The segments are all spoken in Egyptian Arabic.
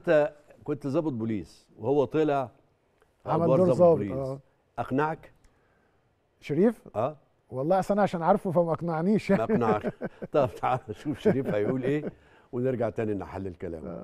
انت كنت ضابط بوليس وهو طلع عمل أدوار دور ضابط ظابط بوليس. اه اقنعك شريف اه والله اصل انا عشان عارفه فما اقنعنيش ما اقنعك طب تعال نشوف شريف هيقول ايه ونرجع تاني نحلل كلامه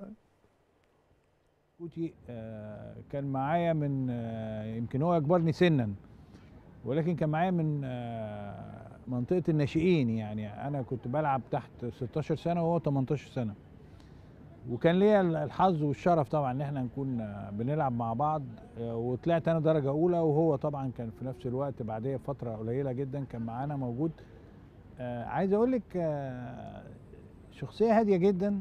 كوتي آه، كان معايا من آه، يمكن هو اكبرني سنا ولكن كان معايا من آه، منطقه الناشئين يعني انا كنت بلعب تحت 16 سنه وهو 18 سنه وكان ليا الحظ والشرف طبعا ان احنا نكون آه، بنلعب مع بعض آه، وطلعت انا درجه اولى وهو طبعا كان في نفس الوقت بعديه فتره قليله جدا كان معانا موجود آه، عايز اقول لك آه، شخصيه هاديه جدا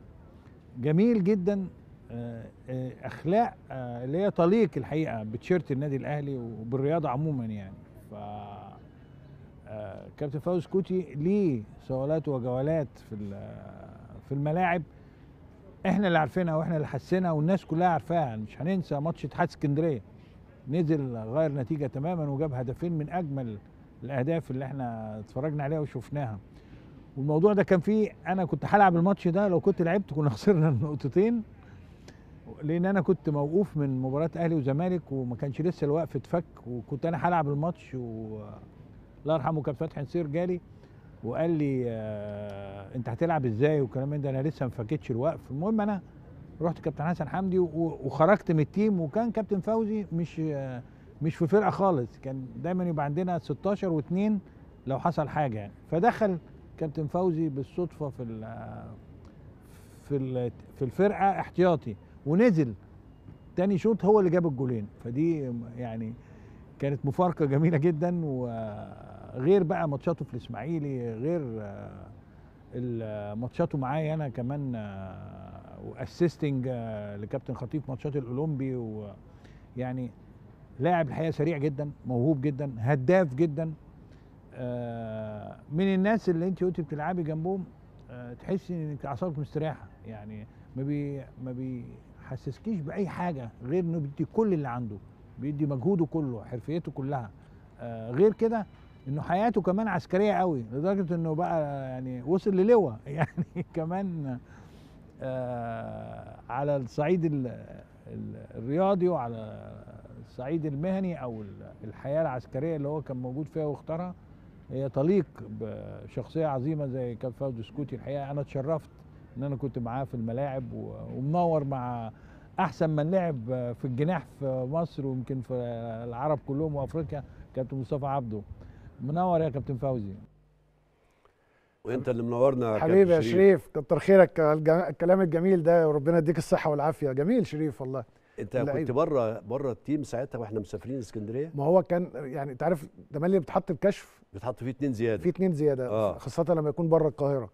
جميل جدا آه، آه، اخلاق آه، اللي هي تليق الحقيقه بتيشيرت النادي الاهلي وبالرياضه عموما يعني ف آه، كابتن فوز كوتي ليه صولات وجولات في ال- في الملاعب احنا اللي عارفينها واحنا اللي حسينها والناس كلها عارفاها مش هننسى ماتش اتحاد اسكندريه نزل غير نتيجه تماما وجاب هدفين من اجمل الاهداف اللي احنا اتفرجنا عليها وشفناها والموضوع ده كان فيه انا كنت هلعب الماتش ده لو كنت لعبت كنا خسرنا النقطتين لان انا كنت موقوف من مباراه اهلي وزمالك وما كانش لسه الوقف اتفك وكنت انا هلعب الماتش و الله يرحمه كابتن فتحي نصير جالي وقال لي آه انت هتلعب ازاي والكلام من ده انا لسه ما فكتش الوقف المهم انا رحت كابتن حسن حمدي و- وخرجت من التيم وكان كابتن فوزي مش آه مش في فرقه خالص كان دايما يبقى عندنا 16 و2 لو حصل حاجه يعني فدخل كابتن فوزي بالصدفه في ال- في ال- في الفرقه احتياطي ونزل تاني شوط هو اللي جاب الجولين فدي يعني كانت مفارقه جميله جدا وغير بقى ماتشاته في الاسماعيلي غير آه، ال- ماتشاته معايا انا كمان واسيستنج لكابتن خطيب ماتشات الاولمبي ويعني لاعب الحقيقه سريع جدا موهوب جدا هداف جدا آه، من الناس اللي انت قلتي بتلعبي جنبهم آه، تحسي انك اعصابك مستريحه يعني ما بي ما بيحسسكيش باي حاجه غير انه بيدي كل اللي عنده بيدي مجهوده كله حرفيته كلها آه، غير كده انه حياته كمان عسكريه قوي لدرجه انه بقى يعني وصل للواء يعني كمان آه، على الصعيد ال- ال- الرياضي وعلى الصعيد المهني او ال- الحياه العسكريه اللي هو كان موجود فيها واختارها هي تليق بشخصيه عظيمه زي كابتن فوزي سكوتي الحقيقه انا اتشرفت ان انا كنت معاه في الملاعب و- ومنور مع احسن من لعب في الجناح في مصر ويمكن في العرب كلهم وافريقيا كابتن مصطفى عبده منور يا كابتن فوزي وانت اللي منورنا يا حبيبي يا كابتن شريف كتر خيرك على الج- الكلام الجميل ده وربنا يديك الصحه والعافيه جميل شريف والله انت اللعيبة. كنت بره بره التيم ساعتها واحنا مسافرين اسكندريه ما هو كان يعني انت عارف ده اللي بيتحط بكشف بتحط فيه اتنين زياده في اتنين زياده آه. خاصه لما يكون بره القاهره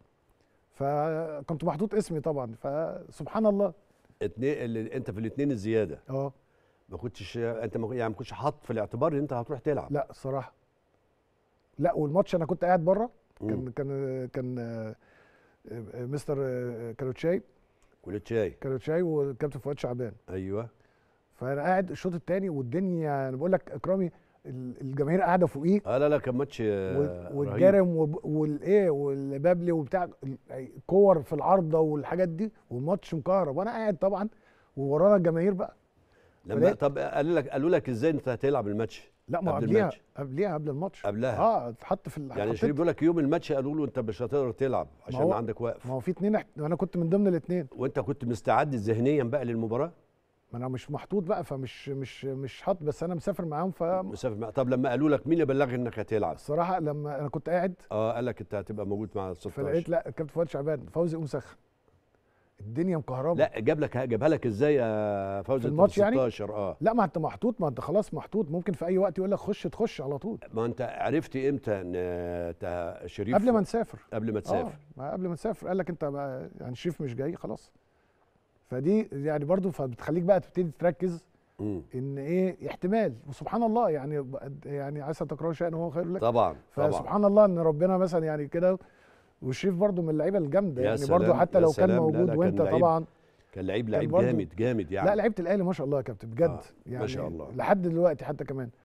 فكنت محطوط اسمي طبعا فسبحان الله اتنين اللي انت في الاثنين الزياده اه ما كنتش انت ما يعني ما كنتش حاطط في الاعتبار ان انت هتروح تلعب لا الصراحه لا والماتش انا كنت قاعد بره مم. كان كان كان آه، آه، مستر آه، كالوتشاي كليه شاي كالوتشاي والكابتن فؤاد شعبان ايوه فانا قاعد الشوط الثاني والدنيا انا بقول لك اكرامي ال- الجماهير قاعده فوقيه اه لا لا كان ماتش آه، وال- رهيب. والجرم وب- والايه والبابلي وبتاع الكور في العارضه والحاجات دي والماتش مكهرب وانا قاعد طبعا وورانا الجماهير بقى لما فلقيت- طب قالوا لك قالوا لك ازاي انت هتلعب الماتش لا ما قبل قبليها الماتش. قبليها قبل الماتش قبلها اه اتحط في ال- يعني حطيت- شريف بيقول لك يوم الماتش قالوا له انت مش هتقدر تلعب عشان هو- عندك وقف ما هو في اتنين احت- وانا كنت من ضمن الاتنين وانت كنت مستعد ذهنيا بقى للمباراه ما انا مش محطوط بقى فمش مش مش حاط بس انا مسافر معاهم فالصراحه مسافر مع... طب لما قالوا لك مين اللي بلغ انك هتلعب لما انا كنت قاعد اه قال لك انت هتبقى موجود مع ال 16 فلقيت لا كابتن فؤاد شعبان فوزي قوم سخن الدنيا مكهربه لا جاب لك جابها لك ازاي يا فوزي في أنت الماتش يعني؟ 16 اه لا ما انت محطوط ما انت خلاص محطوط ممكن في اي وقت يقول لك خش تخش على طول ما انت عرفت امتى ان تا- شريف قبل ما نسافر قبل ما تسافر اه ما قبل ما نسافر قال لك انت بقى يعني شريف مش جاي خلاص فدي يعني برضو فبتخليك بقى تبتدي تركز مم. ان ايه احتمال وسبحان الله يعني يعني عسى تكرهوا شيئا وهو خير لك طبعا طبعا فسبحان الله ان ربنا مثلا يعني كده وشريف برضو من اللعيبه الجامده يا يعني سلام، برضو حتى يا لو كان سلام. لا، موجود لا، كان وانت لعيب طبعا كان لعيب كان لعيب برضو- جامد جامد يعني لا لعيبه الاهلي ما شاء الله يا كابتن بجد آه، ما يعني شاء الله. لحد دلوقتي حتى كمان